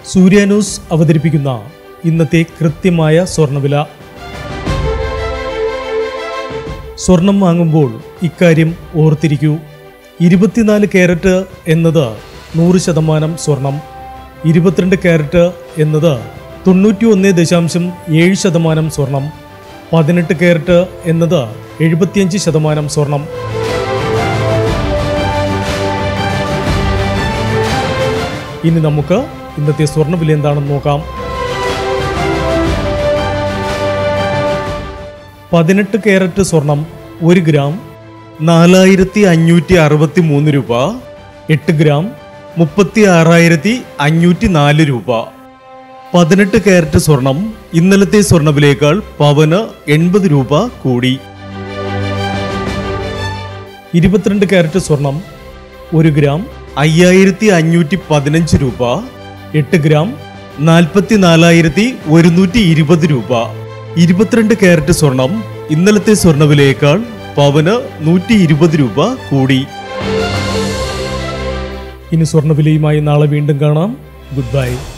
സൂര്യ news അവതരിപ്പിക്കുന്ന ഇന്നത്തെ കൃത്യമായ സ്വർണ്ണവില സ്വർണം വാങ്ങുമ്പോൾ ഇക്കാര്യം ഓർത്തിരിക്കൂ ഇരുപത്തിനാല് ക്യാരറ്റ് എന്നത് നൂറ് ശതമാനം സ്വർണം ഇരുപത്തിരണ്ട് ക്യാരറ്റ് എന്നത് തൊണ്ണൂറ്റി ഒന്ന് ദശാംശം ഏഴ് ശതമാനം സ്വർണം പതിനെട്ട് ക്യാരറ്റ് എന്നത് എഴുപത്തിയഞ്ച് ശതമാനം സ്വർണം ഇനി നമുക്ക് ഇന്നത്തെ സ്വർണ്ണവില എന്താണെന്ന് നോക്കാം പതിനെട്ട് ക്യാരറ്റ് സ്വർണം ഒരു ഗ്രാം നാലായിരത്തി അഞ്ഞൂറ്റി അറുപത്തി മൂന്ന് രൂപ എട്ട് ഗ്രാം മുപ്പത്തി ആറായിരത്തി അഞ്ഞൂറ്റി നാല് രൂപ പതിനെട്ട് ക്യാരറ്റ് സ്വർണം ഇന്നലത്തെ സ്വർണ്ണവിലേക്കാൾ പവന് എൺപത് രൂപ കൂടി ഇരുപത്തിരണ്ട് ക്യാരറ്റ് സ്വർണം ഒരു ഗ്രാം അയ്യായിരത്തി അഞ്ഞൂറ്റി പതിനഞ്ച് രൂപ എട്ട് ഗ്രാം നാൽപ്പത്തി നാലായിരത്തി ഒരുന്നൂറ്റി ഇരുപത് രൂപ ഇരുപത്തിരണ്ട് ക്യാരറ്റ് സ്വർണം ഇന്നലത്തെ സ്വർണ്ണവിലയേക്കാൾ പവന് നൂറ്റി ഇരുപത് രൂപ കൂടി ഇനി സ്വർണ്ണവിലയുമായി നാളെ വീണ്ടും കാണാം ഗുഡ് ബൈ